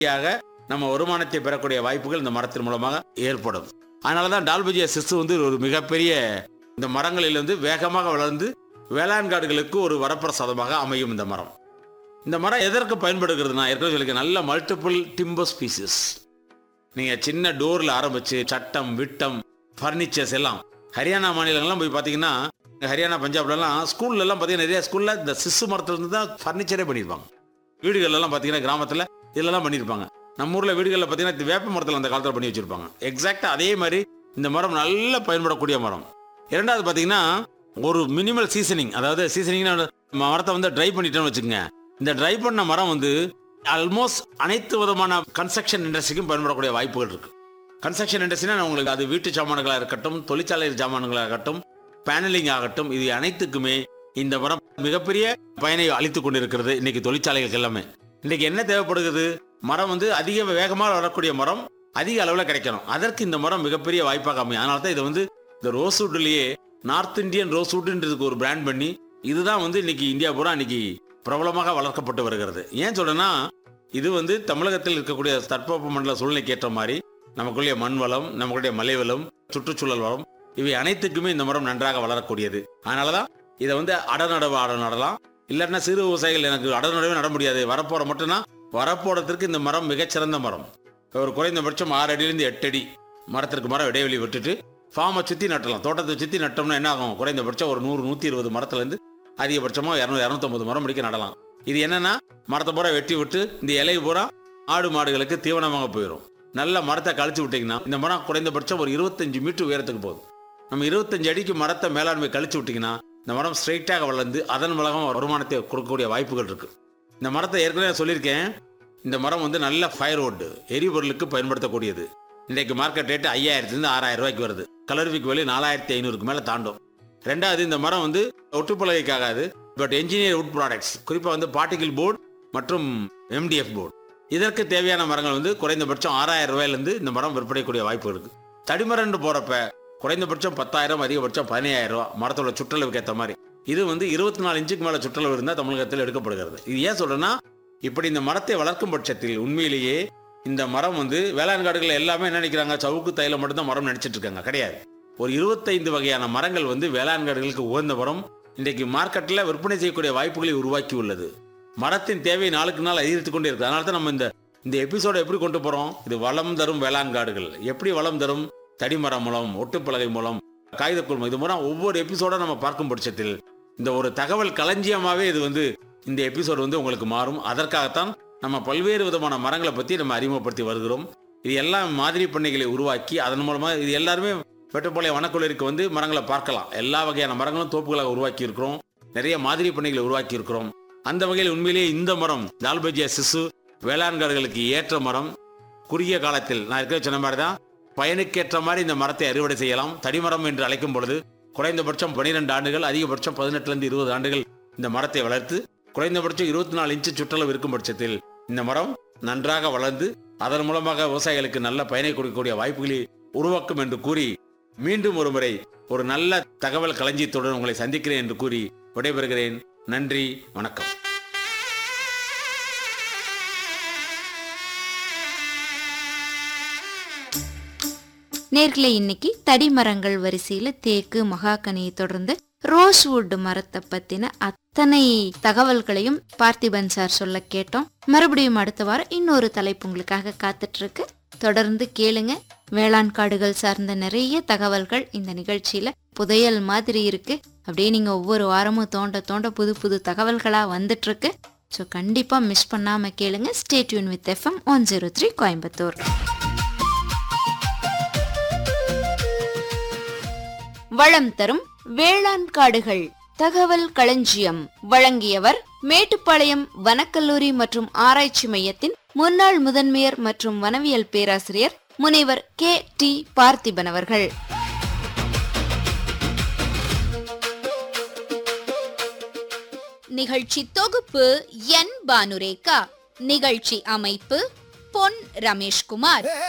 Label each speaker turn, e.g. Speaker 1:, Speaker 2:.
Speaker 1: யாக நம்ம வருமானத்தை பெறக்கூடிய வாய்ப்புகள் இந்த மரத்தின் மூலமாக ஏற்படும் அதனால தான் டால்பஜியா சிசு வந்து ஒரு மிகப்பெரிய இந்த மரங்களில் வந்து வேகமாக வளர்ந்து வேளாண் காடுகளுக்கு ஒரு வரப்பிரசாதமாக அமையும் இந்த மரம் இந்த மரம் எதற்கு பயன்படுகிறதுனா ஏற்கனவே சொல்லியிருக்கேன் நல்ல மல்டிபிள் டிம்பர் ஸ்பீசிஸ் நீங்கள் சின்ன டோரில் ஆரம்பிச்சு சட்டம் விட்டம் ஃபர்னிச்சர்ஸ் எல்லாம் ஹரியானா மாநிலங்கள்லாம் போய் பார்த்தீங்கன்னா ஹரியானா பஞ்சாப்லலாம் ஸ்கூல்ல எல்லாம் பார்த்தீங்கன்னா நிறைய ஸ்கூலில் இந்த சிசு மரத்துல இருந்து தான் ஃபர்னிச்சரே பண்ணியிருப்பாங்க வீடுகள்ல எல்லாம் பார்த்தீங்கன்னா கிராமத்தில் இதெல்லாம் பண்ணியிருப்பாங்க நம்ம ஊரில் வீடுகளில் பார்த்தீங்கன்னா இந்த வேப்ப மரத்தில் அந்த காலத்தில் பண்ணி வச்சிருப்பாங்க எக்ஸாக்டாக அதே மாதிரி இந்த மரம் நல்ல பயன்படக்கூடிய மரம் இரண்டாவது பார்த்தீங்கன்னா ஒரு மினிமல் சீசனிங் அதாவது சீசனிங்னா மரத்தை வந்து ட்ரை பண்ணிட்டோம்னு வச்சுக்கோங்க இந்த ட்ரை பண்ண மரம் வந்து ஆல்மோஸ்ட் அனைத்து விதமான கன்ஸ்ட்ரக்ஷன் இண்டஸ்ட்ரிக்கும் பயன்படக்கூடிய வாய்ப்புகள் இருக்கு கன்ஸ்ட்ரக்ஷன் இண்டஸ்ட்ரினா உங்களுக்கு அது வீட்டு சாமான்களாக இருக்கட்டும் தொழிற்சாலை சாமான்களாக இருக்கட்டும் பேனலிங் ஆகட்டும் இது அனைத்துக்குமே இந்த மரம் மிகப்பெரிய பயனை அளித்துக் கொண்டிருக்கிறது இன்னைக்கு தொழிற்சாலைகளுக்கு எல்லாமே இன்னைக்கு என்ன தேவைப்படுகிறது மரம் வந்து அதிக வேகமாக வரக்கூடிய மரம் அதிக அளவில் கிடைக்கணும் அதற்கு இந்த மரம் மிகப்பெரிய வாய்ப்பாக அமையும் அதனால தான் இதை வந்து இந்த ரோஸ்வுட்லேயே நார்த் இந்தியன் ரோஸ்வுட்ன்றதுக்கு ஒரு பிராண்ட் பண்ணி இதுதான் வந்து இன்னைக்கு இந்தியா பூரா இன்னைக்கு பிரபலமாக வளர்க்கப்பட்டு வருகிறது ஏன் சொல்றேன்னா இது வந்து தமிழகத்தில் இருக்கக்கூடிய தட்பவெப்ப மண்டல சூழ்நிலைக்கு ஏற்ற மாதிரி நமக்குள்ளே மண் வளம் நமக்குடைய மலை வளம் சுற்றுச்சூழல் வளம் இவை அனைத்துக்குமே இந்த மரம் நன்றாக வளரக்கூடியது அதனால தான் இதை வந்து அடநடவு அட நடலாம் இல்லைன்னா சிறு விவசாயிகள் எனக்கு அடநடவே நட முடியாது வரப்போற மட்டும்னா வரப்போறதுக்கு இந்த மரம் மிகச்சிறந்த மரம் ஒரு குறைந்தபட்சம் ஆறு அடியிலிருந்து எட்டு அடி மரத்திற்கு மரம் இடைவெளி விட்டுட்டு ஃபார்மை சுற்றி நட்டலாம் தோட்டத்தை சுற்றி நட்டோம்னா என்ன ஆகும் குறைந்தபட்சம் ஒரு நூறு நூற்றி இருபது மரத்துலேருந்து அதிகபட்சமாக இரநூறு இரநூத்தம்பது மரம் முடிக்க நடலாம் இது என்னன்னா மரத்தை பூரா வெட்டி விட்டு இந்த இலை பூரா ஆடு மாடுகளுக்கு தீவனமாக போயிடும் நல்ல மரத்தை கழிச்சு விட்டீங்கன்னா இந்த மரம் குறைந்தபட்சம் ஒரு இருபத்தஞ்சு மீட்டர் உயரத்துக்கு போகுது நம்ம இருபத்தஞ்சு அடிக்கு மரத்தை மேலாண்மை கழிச்சு விட்டீங்கன்னா இந்த மரம் ஸ்ட்ரைட்டாக வளர்ந்து அதன் மூலமாக வருமானத்தை கொடுக்கக்கூடிய வாய்ப்புகள் இருக்கு இந்த மரத்தை ஏற்கனவே நான் சொல்லியிருக்கேன் இந்த மரம் வந்து நல்ல ஃபயர்வுட் எரிபொருளுக்கு பயன்படுத்தக்கூடியது இன்றைக்கு மார்க்கெட் ரேட்டு ஐயாயிரத்துலேருந்து ஆறாயிரம் ரூபாய்க்கு வருது கலரிஃபிக் விலை நாலாயிரத்தி ஐநூறுக்கு மேலே தாண்டும் ரெண்டாவது இந்த மரம் வந்து ஒட்டுப்பலகைக்காகாது பட் என்ஜினியர் வுட் ப்ராடக்ட்ஸ் குறிப்பாக வந்து பார்ட்டிகிள் போர்டு மற்றும் எம்டிஎஃப் போர்டு இதற்கு தேவையான மரங்கள் வந்து குறைந்தபட்சம் ஆறாயிரம் ரூபாயிலிருந்து இந்த மரம் விற்பனைக்கூடிய வாய்ப்பு இருக்கு தடிமரம்னு போறப்ப குறைந்தபட்சம் பத்தாயிரம் அதிகபட்சம் பதினையாயிரம் ரூபாய் மரத்தோட சுற்றளவுக்கு ஏற்ற மாதிரி இது வந்து இருபத்தி நாலு இன்ச்சுக்கு மேலே சுற்றளவு இருந்தால் தமிழகத்தில் எடுக்கப்படுகிறது இது ஏன் சொல்றேன்னா இப்படி இந்த மரத்தை வளர்க்கும் பட்சத்தில் உண்மையிலேயே இந்த மரம் வந்து வேளாண் காடுகள் எல்லாமே என்ன நினைக்கிறாங்க சவுக்கு தைலம் மட்டும் தான் மரம் நினைச்சிட்டு இருக்காங்க கிடையாது ஒரு இருபத்தைந்து வகையான மரங்கள் வந்து வேளாண் காடுகளுக்கு உகந்த மரம் இன்றைக்கு மார்க்கெட்டில் விற்பனை செய்யக்கூடிய வாய்ப்புகளை உருவாக்கி உள்ளது மரத்தின் தேவை நாளுக்கு நாள் அதிகரித்து கொண்டே இருக்கு அதனால தான் நம்ம இந்த இந்த எபிசோட எப்படி கொண்டு போறோம் இது வளம் தரும் வேளாண் காடுகள் எப்படி வளம் தரும் தடிமரம் மூலம் ஒட்டுப்பலகை மூலம் காகிதக்குள் இது மூலம் ஒவ்வொரு எபிசோட நம்ம பார்க்கும் பட்சத்தில் இந்த ஒரு தகவல் களஞ்சியமாவே இது வந்து இந்த எபிசோடு வந்து உங்களுக்கு மாறும் அதற்காகத்தான் நம்ம பல்வேறு விதமான மரங்களை பற்றி நம்ம அறிமுகப்படுத்தி வருகிறோம் இது எல்லாம் மாதிரி பண்ணைகளை உருவாக்கி அதன் மூலமாக இது எல்லாருமே வெட்டப்பாளைய வனக்குழுவிற்கு வந்து மரங்களை பார்க்கலாம் எல்லா வகையான மரங்களும் தோப்புகளாக உருவாக்கி இருக்கிறோம் நிறைய மாதிரி பண்ணைகளை உருவாக்கி இருக்கிறோம் அந்த வகையில் உண்மையிலேயே இந்த மரம் டால்பேஜியா சிசு வேளாண் காடுகளுக்கு ஏற்ற மரம் குறுகிய காலத்தில் நான் இருக்கிற சொன்ன மாதிரி தான் பயனுக்கேற்ற மாதிரி இந்த மரத்தை அறுவடை செய்யலாம் தடிமரம் என்று அழைக்கும் பொழுது குறைந்தபட்சம் பன்னிரெண்டு ஆண்டுகள் அதிகபட்சம் பதினெட்டுலேருந்து இருபது ஆண்டுகள் இந்த மரத்தை வளர்த்து குறைந்தபட்சம் இருபத்தி நாலு இன்ச்சு சுற்றளவு இருக்கும் பட்சத்தில் இந்த மரம் நன்றாக வளர்ந்து அதன் மூலமாக விவசாயிகளுக்கு நல்ல பயனை கொடுக்கக்கூடிய வாய்ப்புகளை உருவாக்கும் என்று கூறி மீண்டும் ஒரு முறை ஒரு நல்ல தகவல் களஞ்சியத்துடன் உங்களை சந்திக்கிறேன் என்று கூறி விடைபெறுகிறேன் நன்றி வணக்கம்
Speaker 2: நேர்களே இன்னைக்கு தடி மரங்கள் வரிசையில தேக்கு மகாகனியை தொடர்ந்து ரோஸ்வுட் மரத்தை பத்தின அத்தனை தகவல்களையும் பார்த்திபன் சார் சொல்ல கேட்டோம் மறுபடியும் அடுத்த வாரம் இன்னொரு தலைப்பு உங்களுக்காக காத்துட்டு இருக்கு தொடர்ந்து கேளுங்க வேளாண் காடுகள் சார்ந்த நிறைய தகவல்கள் இந்த நிகழ்ச்சியில புதையல் மாதிரி இருக்கு அப்படியே நீங்க ஒவ்வொரு வாரமும் தோண்ட தோண்ட புது புது தகவல்களா வந்துட்டு இருக்கு ஸோ கண்டிப்பா மிஸ் பண்ணாம கேளுங்க stay tuned with FM one zero three Coimbatore வளம் தரும் வேளாண் காடுகள் தகவல் களஞ்சியம் வழங்கியவர் மேட்டுப்பாளையம் வனக்கல்லூரி மற்றும் ஆராய்ச்சி மையத்தின் முன்னாள் முதன்மையர் மற்றும் வனவியல் பேராசிரியர் முனைவர் கே டி பார்த்திபன் அவர்கள்
Speaker 3: நிகழ்ச்சி தொகுப்பு என் பானுரேகா நிகழ்ச்சி அமைப்பு பொன் ரமேஷ்குமார்